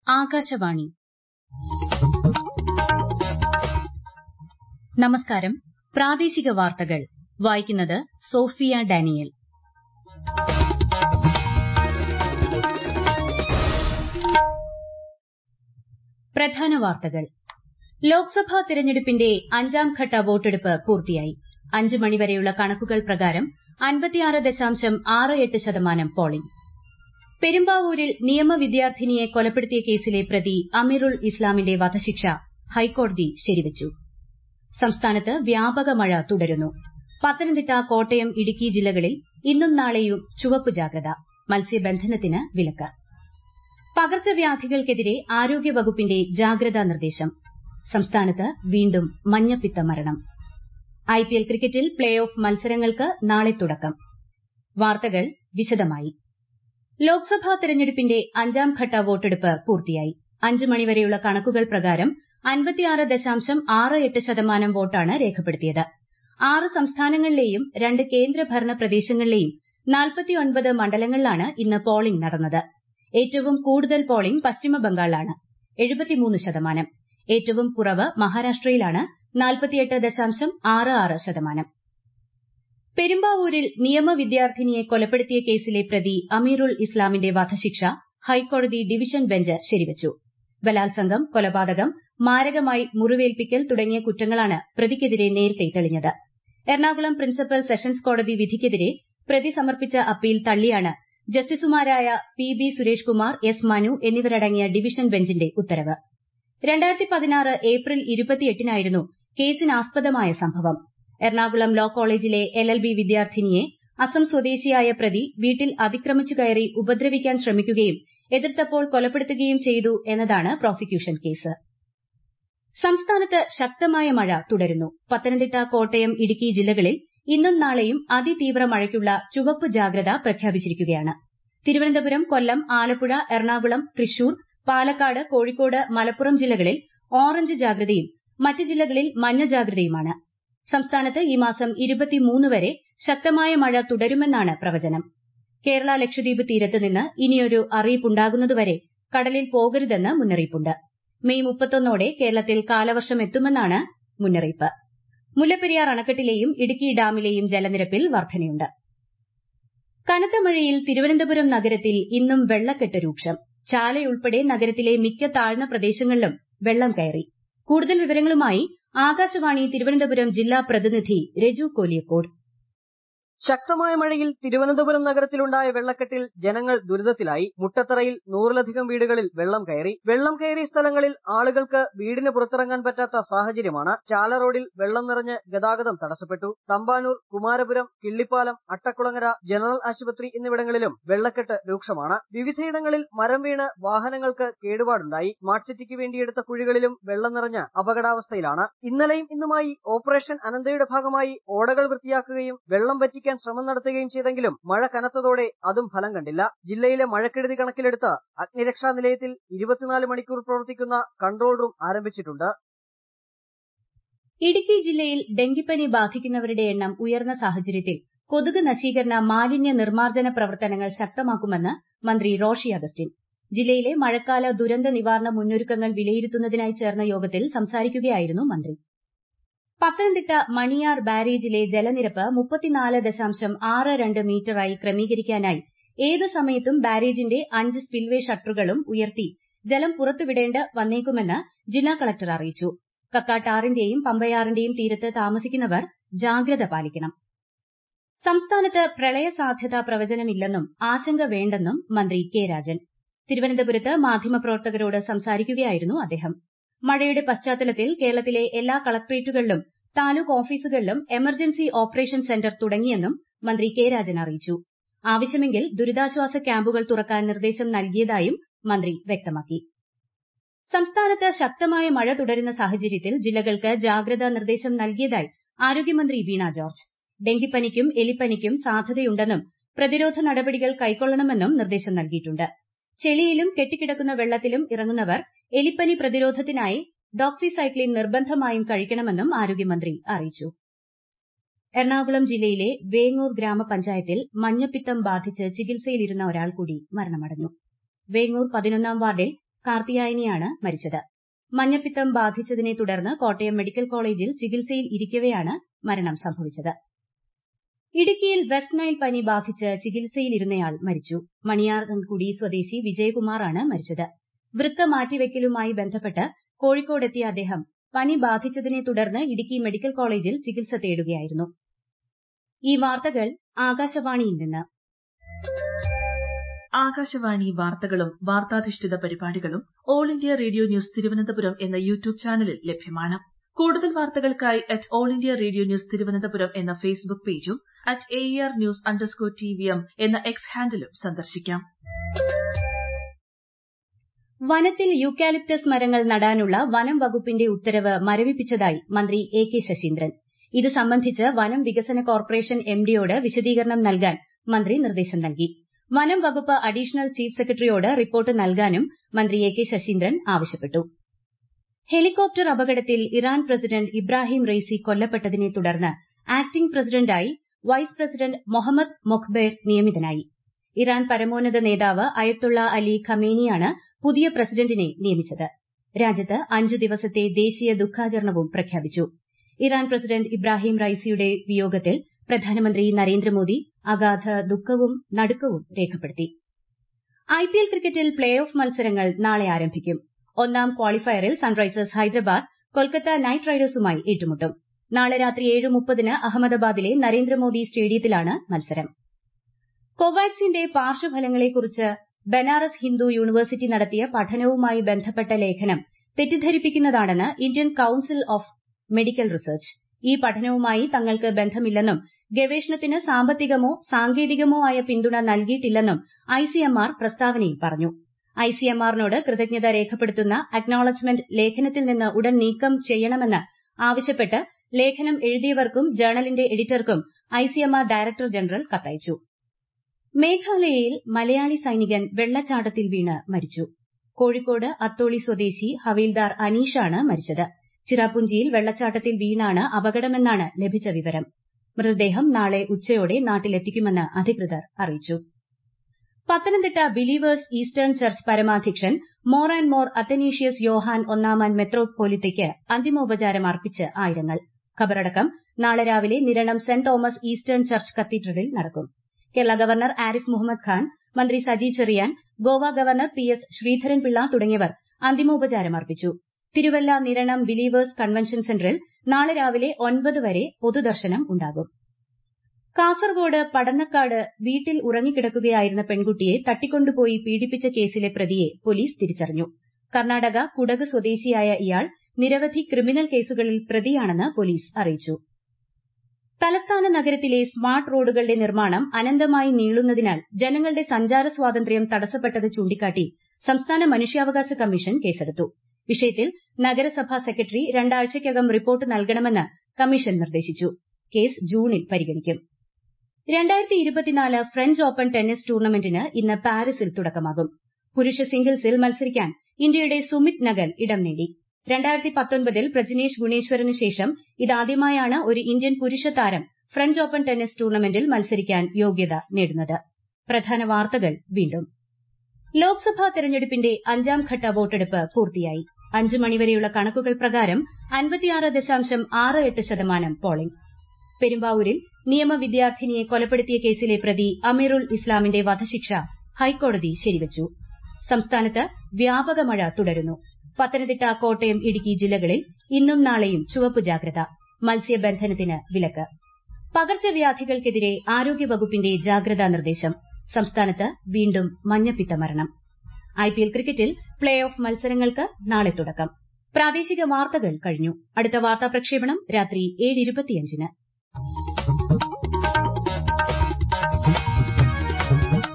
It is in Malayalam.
ആകാശവാണി നമസ്കാരം പ്രാദേശിക വാർത്തകൾ വായിക്കുന്നത് സോഫിയ ഡാനിയൽ പ്രധാന വാർത്തകൾ ലോക്സഭാ തിരഞ്ഞെടുപ്പിന്റെ അഞ്ചാംഘട്ട വോട്ടെടുപ്പ് പൂർത്തിയായി അഞ്ച് മണിവരെയുള്ള കണക്കുകൾ പ്രകാരം അൻപത്തിയാറ് ദശാംശം ആറ് എട്ട് ശതമാനം പോളിംഗ് പെരുമ്പാവൂരിൽ നിയമ വിദ്യാർത്ഥിനിയെ കൊലപ്പെടുത്തിയ കേസിലെ പ്രതി അമീറുൽ ഇസ്ലാമിന്റെ വധശിക്ഷ ഹൈക്കോടതി ശരിവച്ചു സംസ്ഥാനത്ത് വ്യാപക മഴ തുടരുന്നു പത്തനംതിട്ട കോട്ടയം ഇടുക്കി ജില്ലകളിൽ ഇന്നും നാളെയും ചുവപ്പ് ജാഗ്രത മത്സ്യബന്ധനത്തിന് വിലക്ക് പകർച്ചവ്യാധികൾക്കെതിരെ ആരോഗ്യവകുപ്പിന്റെ ജാഗ്രതാ നിർദ്ദേശം സംസ്ഥാനത്ത് വീണ്ടും മഞ്ഞപ്പിത്ത മരണം ഐപിഎൽ ക്രിക്കറ്റിൽ പ്ലേ ഓഫ് മത്സരങ്ങൾക്ക് നാളെ തുടക്കം വാർത്തകൾ വിശദമായി ലോക്സഭാ തെരഞ്ഞെടുപ്പിന്റെ അഞ്ചാംഘട്ട വോട്ടെടുപ്പ് പൂർത്തിയായി അഞ്ച് മണിവരെയുള്ള കണക്കുകൾ പ്രകാരം അൻപത്തിയാറ് ദശാംശം ആറ് എട്ട് ശതമാനം വോട്ടാണ് രേഖപ്പെടുത്തിയത് ആറ് സംസ്ഥാനങ്ങളിലെയും രണ്ട് കേന്ദ്രഭരണ പ്രദേശങ്ങളിലെയും നാൽപ്പത്തിയൊൻപത് മണ്ഡലങ്ങളിലാണ് ഇന്ന് പോളിംഗ് നടന്നത് ഏറ്റവും കൂടുതൽ പോളിംഗ് പശ്ചിമബംഗാളിലാണ് എഴുപത്തിമൂന്ന് ശതമാനം ഏറ്റവും കുറവ് മഹാരാഷ്ട്രയിലാണ് നാൽപ്പത്തിയെട്ട് ദശാംശം ആറ് ആറ് ശതമാനം പെരുമ്പാവൂരിൽ നിയമ വിദ്യാർത്ഥിനിയെ കൊലപ്പെടുത്തിയ കേസിലെ പ്രതി അമീറുൽ ഇസ്ലാമിന്റെ വധശിക്ഷ ഹൈക്കോടതി ഡിവിഷൻ ബെഞ്ച് ശരിവച്ചു ബലാത്സംഗം കൊലപാതകം മാരകമായി മുറിവേൽപ്പിക്കൽ തുടങ്ങിയ കുറ്റങ്ങളാണ് പ്രതിക്കെതിരെ നേരത്തെ തെളിഞ്ഞത് എറണാകുളം പ്രിൻസിപ്പൽ സെഷൻസ് കോടതി വിധിക്കെതിരെ പ്രതി സമർപ്പിച്ച അപ്പീൽ തള്ളിയാണ് ജസ്റ്റിസുമാരായ P B Suresh Kumar S Manu എന്നിവരടങ്ങിയ ഡിവിഷൻ ബെഞ്ചിന്റെ ഉത്തരവ് ഏപ്രിൽ ഇരുപത്തിയെട്ടിനായിരുന്നു കേസിനാസ്പദമായ സംഭവം എറണാകുളം ലോ കോളേജിലെ എൽ എൽ ബി വിദ്യാർത്ഥിനിയെ അസം സ്വദേശിയായ പ്രതി വീട്ടിൽ അതിക്രമിച്ചു കയറി ഉപദ്രവിക്കാൻ ശ്രമിക്കുകയും എതിർത്തപ്പോൾ കൊലപ്പെടുത്തുകയും ചെയ്തു എന്നതാണ് പ്രോസിക്യൂഷൻ കേസ് സംസ്ഥാനത്ത് ശക്തമായ മഴ തുടരുന്നു പത്തനംതിട്ട കോട്ടയം ഇടുക്കി ജില്ലകളിൽ ഇന്നും നാളെയും അതിതീവ്ര മഴയ്ക്കുള്ള ചുവപ്പ് ജാഗ്രത പ്രഖ്യാപിച്ചിരിക്കുകയാണ് തിരുവനന്തപുരം കൊല്ലം ആലപ്പുഴ എറണാകുളം തൃശൂർ പാലക്കാട് കോഴിക്കോട് മലപ്പുറം ജില്ലകളിൽ ഓറഞ്ച് ജാഗ്രതയും മറ്റ് ജില്ലകളിൽ മഞ്ഞ ജാഗ്രതയുമാണ് സംസ്ഥാനത്ത് ഈ മാസം വരെ ശക്തമായ മഴ തുടരുമെന്നാണ് പ്രവചനം കേരള ലക്ഷദ്വീപ് തീരത്ത് നിന്ന് ഇനിയൊരു അറിയിപ്പുണ്ടാകുന്നതുവരെ കടലിൽ പോകരുതെന്ന് മുന്നറിയിപ്പുണ്ട് മെയ് മുപ്പത്തൊന്നോടെ കേരളത്തിൽ കാലവർഷം എത്തുമെന്നാണ് മുന്നറിയിപ്പ് മുല്ലപ്പെരിയാർ അണക്കെട്ടിലെയും ഇടുക്കി ഡാമിലെയും ജലനിരപ്പിൽ വർധനയുണ്ട് കനത്ത മഴയിൽ തിരുവനന്തപുരം നഗരത്തിൽ ഇന്നും വെള്ളക്കെട്ട് രൂക്ഷം ചാലയുൾപ്പെടെ നഗരത്തിലെ മിക്ക താഴ്ന്ന പ്രദേശങ്ങളിലും വെള്ളം കയറി കൂടുതൽ വിവരങ്ങളുമായി ആകാശവാണി തിരുവനന്തപുരം ജില്ലാ പ്രതിനിധി രജു കോലിയക്കോട് ശക്തമായ മഴയിൽ തിരുവനന്തപുരം നഗരത്തിലുണ്ടായ വെള്ളക്കെട്ടിൽ ജനങ്ങൾ ദുരിതത്തിലായി മുട്ടത്തറയിൽ നൂറിലധികം വീടുകളിൽ വെള്ളം കയറി വെള്ളം കയറിയ സ്ഥലങ്ങളിൽ ആളുകൾക്ക് വീടിന് പുറത്തിറങ്ങാൻ പറ്റാത്ത സാഹചര്യമാണ് ചാല റോഡിൽ വെള്ളം നിറഞ്ഞ് ഗതാഗതം തടസ്സപ്പെട്ടു തമ്പാനൂർ കുമാരപുരം കിള്ളിപ്പാലം അട്ടക്കുളങ്ങര ജനറൽ ആശുപത്രി എന്നിവിടങ്ങളിലും വെള്ളക്കെട്ട് രൂക്ഷമാണ് വിവിധയിടങ്ങളിൽ മരം വീണ് വാഹനങ്ങൾക്ക് കേടുപാടുണ്ടായി സ്മാർട്ട് സിറ്റിക്ക് വേണ്ടിയെടുത്ത കുഴികളിലും വെള്ളം നിറഞ്ഞ് അപകടാവസ്ഥയിലാണ് ഇന്നലെയും ഇന്നുമായി ഓപ്പറേഷൻ അനന്തയുടെ ഭാഗമായി ഓടകൾ വൃത്തിയാക്കുകയും വെള്ളം വറ്റിക്കാൻ ഒഴിപ്പിക്കാൻ ശ്രമം നടത്തുകയും ചെയ്തെങ്കിലും മഴ കനത്തതോടെ അതും ഫലം കണ്ടില്ല ജില്ലയിലെ മഴക്കെടുതി കണക്കിലെടുത്ത് അഗ്നിരക്ഷാ നിലയത്തിൽ ഇരുപത്തിനാല് മണിക്കൂർ പ്രവർത്തിക്കുന്ന കൺട്രോൾ റൂം ആരംഭിച്ചിട്ടുണ്ട് ഇടുക്കി ജില്ലയിൽ ഡെങ്കിപ്പനി ബാധിക്കുന്നവരുടെ എണ്ണം ഉയർന്ന സാഹചര്യത്തിൽ കൊതുക് നശീകരണ മാലിന്യ നിർമ്മാർജ്ജന പ്രവർത്തനങ്ങൾ ശക്തമാക്കുമെന്ന് മന്ത്രി റോഷി അഗസ്റ്റിൻ ജില്ലയിലെ മഴക്കാല ദുരന്ത നിവാരണ മുന്നൊരുക്കങ്ങൾ വിലയിരുത്തുന്നതിനായി ചേർന്ന യോഗത്തിൽ സംസാരിക്കുകയായിരുന്നു മന്ത്രി പത്തനംതിട്ട മണിയാർ ബാരേജിലെ ജലനിരപ്പ് മുപ്പത്തിനാല് ദശാംശം ആറ് രണ്ട് മീറ്ററായി ക്രമീകരിക്കാനായി ഏത് സമയത്തും ബാരേജിന്റെ അഞ്ച് സ്പിൽവേ ഷട്ടറുകളും ഉയർത്തി ജലം പുറത്തുവിടേണ്ട വന്നേക്കുമെന്ന് ജില്ലാ കളക്ടർ അറിയിച്ചു കക്കാട്ടാറിന്റെയും പമ്പയാറിന്റെയും തീരത്ത് താമസിക്കുന്നവർ ജാഗ്രത പാലിക്കണം സംസ്ഥാനത്ത് പ്രളയ സാധ്യതാ പ്രവചനമില്ലെന്നും ആശങ്ക വേണ്ടെന്നും മന്ത്രി കെ രാജൻ തിരുവനന്തപുരത്ത് മാധ്യമപ്രവർത്തകരോട് സംസാരിക്കുകയായിരുന്നു അദ്ദേഹം മഴയുടെ പശ്ചാത്തലത്തിൽ കേരളത്തിലെ എല്ലാ കളക്ട്രേറ്റുകളിലും താലൂക്ക് ഓഫീസുകളിലും എമർജൻസി ഓപ്പറേഷൻ സെന്റർ തുടങ്ങിയെന്നും മന്ത്രി കെ രാജൻ അറിയിച്ചു ആവശ്യമെങ്കിൽ ദുരിതാശ്വാസ ക്യാമ്പുകൾ തുറക്കാൻ നിർദ്ദേശം നൽകിയതായും മന്ത്രി വ്യക്തമാക്കി സംസ്ഥാനത്ത് ശക്തമായ മഴ തുടരുന്ന സാഹചര്യത്തിൽ ജില്ലകൾക്ക് ജാഗ്രതാ നിർദ്ദേശം നൽകിയതായി ആരോഗ്യമന്ത്രി വീണ ജോർജ് ഡെങ്കിപ്പനിക്കും എലിപ്പനിക്കും സാധ്യതയുണ്ടെന്നും പ്രതിരോധ നടപടികൾ കൈക്കൊള്ളണമെന്നും നിർദ്ദേശം നൽകിയിട്ടുണ്ട് ചെളിയിലും കെട്ടിക്കിടക്കുന്ന വെള്ളത്തിലും ഇറങ്ങുന്നവർ എലിപ്പനി പ്രതിരോധത്തിനായി ഡോക്സിസൈക്ലിൻ നിർബന്ധമായും കഴിക്കണമെന്നും ആരോഗ്യമന്ത്രി അറിയിച്ചു എറണാകുളം ജില്ലയിലെ വേങ്ങൂർ ഗ്രാമപഞ്ചായത്തിൽ മഞ്ഞപ്പിത്തം ബാധിച്ച് ചികിത്സയിലിരുന്ന ഒരാൾ കൂടി മരണമടഞ്ഞു വേങ്ങൂർ പതിനൊന്നാം വാർഡിൽ കാർത്തിയായനിയാണ് മരിച്ചത് മഞ്ഞപ്പിത്തം ബാധിച്ചതിനെ തുടർന്ന് കോട്ടയം മെഡിക്കൽ കോളേജിൽ ചികിത്സയിൽ ഇരിക്കവെയാണ് മരണം സംഭവിച്ചത് ഇടുക്കിയിൽ വെസ്റ്റ് നൈൽ പനി ബാധിച്ച് ചികിത്സയിലിരുന്നയാൾ മരിച്ചു മണിയാറൻകുടി സ്വദേശി വിജയകുമാറാണ് മരിച്ചത് വൃക്ക മാറ്റിവെക്കലുമായി ബന്ധപ്പെട്ട് കോഴിക്കോടെത്തിയ അദ്ദേഹം പനി ബാധിച്ചതിനെ തുടർന്ന് ഇടുക്കി മെഡിക്കൽ കോളേജിൽ ചികിത്സ തേടുകയായിരുന്നു ഈ വാർത്തകൾ ആകാശവാണിയിൽ നിന്ന് ആകാശവാണി വാർത്തകളും വാർത്താധിഷ്ഠിത പരിപാടികളും all India radio news Thiruvananthapuram എന്ന യൂട്യൂബ് ചാനലിൽ ലഭ്യമാണ് കൂടുതൽ വാർത്തകൾക്കായി at all India radio news Thiruvananthapuram എന്ന ഫേസ്ബുക്ക് പേജും at A R news underscore T V M എന്ന എക്സ് ഹാൻഡിലും സന്ദർശിക്കാം വനത്തിൽ യൂക്കാലിപ്റ്റസ് മരങ്ങൾ നടാനുള്ള വനം വകുപ്പിന്റെ ഉത്തരവ് മരവിപ്പിച്ചതായി മന്ത്രി എ കെ ശശീന്ദ്രൻ ഇത് സംബന്ധിച്ച് വനം വികസന കോർപ്പറേഷൻ എംഡിയോട് വിശദീകരണം നൽകാൻ മന്ത്രി നിർദ്ദേശം നൽകി വനം വകുപ്പ് അഡീഷണൽ ചീഫ് സെക്രട്ടറിയോട് റിപ്പോർട്ട് നൽകാനും മന്ത്രി എ കെ ശശീന്ദ്രൻ ആവശ്യപ്പെട്ടു ഹെലികോപ്റ്റർ അപകടത്തിൽ ഇറാൻ പ്രസിഡന്റ് ഇബ്രാഹിം റെയ്സി കൊല്ലപ്പെട്ടതിനെ തുടർന്ന് ആക്ടിംഗ് പ്രസിഡന്റായി വൈസ് പ്രസിഡന്റ് മൊഹമ്മദ് മൊഖ്ബേർ നിയമിതനായി ഇറാൻ പരമോന്നത നേതാവ് അയത്തുള്ള അലി ഖമേനിയാണ് പുതിയ പ്രസിഡന്റിനെ നിയമിച്ചത് രാജ്യത്ത് അഞ്ചു ദിവസത്തെ ദേശീയ ദുഃഖാചരണവും പ്രഖ്യാപിച്ചു ഇറാൻ പ്രസിഡന്റ് ഇബ്രാഹിം റൈസിയുടെ വിയോഗത്തിൽ പ്രധാനമന്ത്രി നരേന്ദ്രമോദി അഗാധ ദുഃഖവും നടുക്കവും രേഖപ്പെടുത്തി ഐപിഎൽ ക്രിക്കറ്റിൽ പ്ലേ ഓഫ് മത്സരങ്ങൾ നാളെ ആരംഭിക്കും ഒന്നാം ക്വാളിഫയറിൽ സൺറൈസേഴ്സ് ഹൈദരാബാദ് കൊൽക്കത്ത നൈറ്റ് റൈഡേഴ്സുമായി ഏറ്റുമുട്ടും നാളെ രാത്രി ഏഴ് മുപ്പതിന് അഹമ്മദാബാദിലെ നരേന്ദ്രമോദി സ്റ്റേഡിയത്തിലാണ് മത്സരം കോവാക്സിന്റെ പാർശ്വഫലങ്ങളെക്കുറിച്ച് ബനാറസ് ഹിന്ദു യൂണിവേഴ്സിറ്റി നടത്തിയ പഠനവുമായി ബന്ധപ്പെട്ട ലേഖനം തെറ്റിദ്ധരിപ്പിക്കുന്നതാണെന്ന് Indian council of medical research ഈ പഠനവുമായി തങ്ങൾക്ക് ബന്ധമില്ലെന്നും ഗവേഷണത്തിന് സാമ്പത്തികമോ സാങ്കേതികമോ ആയ പിന്തുണ നൽകിയിട്ടില്ലെന്നും ഐസിഎംആർ പ്രസ്താവനയിൽ പറഞ്ഞു ഐസിഎംആറിനോട് കൃതജ്ഞത രേഖപ്പെടുത്തുന്ന അക്നോളജ്മെന്റ് ലേഖനത്തിൽ നിന്ന് ഉടൻ നീക്കം ചെയ്യണമെന്ന് ആവശ്യപ്പെട്ട് ലേഖനം എഴുതിയവർക്കും ജേണലിന്റെ എഡിറ്റർക്കും ഐസിഎംആർ ഡയറക്ടർ ജനറൽ കത്തയച്ചു മേഘാലയയിൽ മലയാളി സൈനികൻ വെള്ളച്ചാട്ടത്തിൽ വീണ് മരിച്ചു കോഴിക്കോട് അത്തോളി സ്വദേശി ഹവീൽദാർ അനീഷാണ് മരിച്ചത് ചിറാപ്പുഞ്ചിയിൽ വെള്ളച്ചാട്ടത്തിൽ വീണാണ് അപകടമെന്നാണ് ലഭിച്ച വിവരം മൃതദേഹം നാളെ ഉച്ചയോടെ നാട്ടിലെത്തിക്കുമെന്ന് അധികൃതർ അറിയിച്ചു Pathanamthitta believers eastern church പരമാധ്യക്ഷൻ more and more അത്തനീഷ്യസ് Yohan ഒന്നാമൻ മെത്രോപൊലിത്തയ്ക്ക് അന്തിമോപചാരം അർപ്പിച്ച് ആയിരങ്ങൾ ഖബറടക്കം നാളെ രാവിലെ Niranam saint Thomas eastern church കത്തീഡ്രലിൽ നടക്കും കേരള ഗവർണർ ആരിഫ് മുഹമ്മദ് ഖാൻ മന്ത്രി Saji Cherian Goa governor P S Sreedharan Pillai തുടങ്ങിയവർ അന്തിമോപചാരം അർപ്പിച്ചു തിരുവല്ല നിരണം ബിലീവേഴ്സ് കൺവെൻഷൻ സെന്ററിൽ നാളെ രാവിലെ ഒൻപത് വരെ പൊതുദർശനം ഉണ്ടാകും കാസർഗോഡ് പടന്നക്കാട് വീട്ടിൽ ഉറങ്ങിക്കിടക്കുകയായിരുന്ന പെൺകുട്ടിയെ തട്ടിക്കൊണ്ടുപോയി പീഡിപ്പിച്ച കേസിലെ പ്രതിയെ പോലീസ് തിരിച്ചറിഞ്ഞു കർണാടക കുടക് സ്വദേശിയായ ഇയാൾ നിരവധി ക്രിമിനൽ കേസുകളിൽ പ്രതിയാണെന്ന് പോലീസ് അറിയിച്ചു തലസ്ഥാന നഗരത്തിലെ സ്മാർട്ട് റോഡുകളുടെ നിർമ്മാണം അനന്തമായി നീളുന്നതിനാൽ ജനങ്ങളുടെ സഞ്ചാര സ്വാതന്ത്ര്യം തടസ്സപ്പെട്ടത് ചൂണ്ടിക്കാട്ടി സംസ്ഥാന മനുഷ്യാവകാശ കമ്മീഷൻ കേസെടുത്തു വിഷയത്തിൽ നഗരസഭാ സെക്രട്ടറി രണ്ടാഴ്ചയ്ക്കകം റിപ്പോർട്ട് നൽകണമെന്ന് കമ്മീഷൻ നിർദ്ദേശിച്ചു കേസ് ജൂണിൽ പരിഗണിക്കും ഫ്രഞ്ച് ഓപ്പൺ ടെന്നീസ് ടൂർണമെന്റിന് ഇന്ന് പാരീസിൽ തുടക്കമാകും പുരുഷ സിംഗിൾസിൽ മത്സരിക്കാൻ ഇന്ത്യയുടെ സുമിത് നഗൽ ഇടം നേടി ൽ പ്രജ്നേഷ് ഗുണേശ്വരന് ശേഷം ഇതാദ്യമായാണ് ഒരു ഇന്ത്യൻ പുരുഷ താരം ഫ്രഞ്ച് ഓപ്പൺ ടെന്നീസ് ടൂർണമെന്റിൽ മത്സരിക്കാൻ യോഗ്യത നേടുന്നത് പ്രധാന വാർത്തകൾ വീണ്ടും ലോക്സഭാ തെരഞ്ഞെടുപ്പിന്റെ അഞ്ചാം ഘട്ട വോട്ടെടുപ്പ് പൂർത്തിയായി അഞ്ചു മണിവരെയുള്ള കണക്കുകൾ പ്രകാരം അൻപത്തിയാറ് ദശാംശം ആറ് എട്ട് ശതമാനം പോളിംഗ് പെരുമ്പാവൂരിൽ നിയമ വിദ്യാർത്ഥിനിയെ കൊലപ്പെടുത്തിയ കേസിലെ പ്രതി അമീറുൽ ഇസ്ലാമിന്റെ വധശിക്ഷ ഹൈക്കോടതി ശരിവച്ചു സംസ്ഥാനത്ത് വ്യാപക മഴ തുടരുന്നു പത്തനംതിട്ട കോട്ടയം ഇടുക്കി ജില്ലകളിൽ ഇന്നും നാളെയും ചുവപ്പ് ജാഗ്രത മത്സ്യബന്ധനത്തിന് വിലക്ക് പകർച്ചവ്യാധികൾക്കെതിരെ ആരോഗ്യവകുപ്പിന്റെ ജാഗ്രതാ നിർദ്ദേശം സംസ്ഥാനത്ത് വീണ്ടും മഞ്ഞപ്പിത്ത മരണം ഐപിഎൽ ക്രിക്കറ്റിൽ പ്ലേ ഓഫ് മത്സരങ്ങൾക്ക് നാളെ തുടക്കം പ്രാദേശിക വാർത്തകൾ കഴിഞ്ഞു അടുത്ത വാർത്താ പ്രക്ഷേപണം രാത്രി ഏഴ്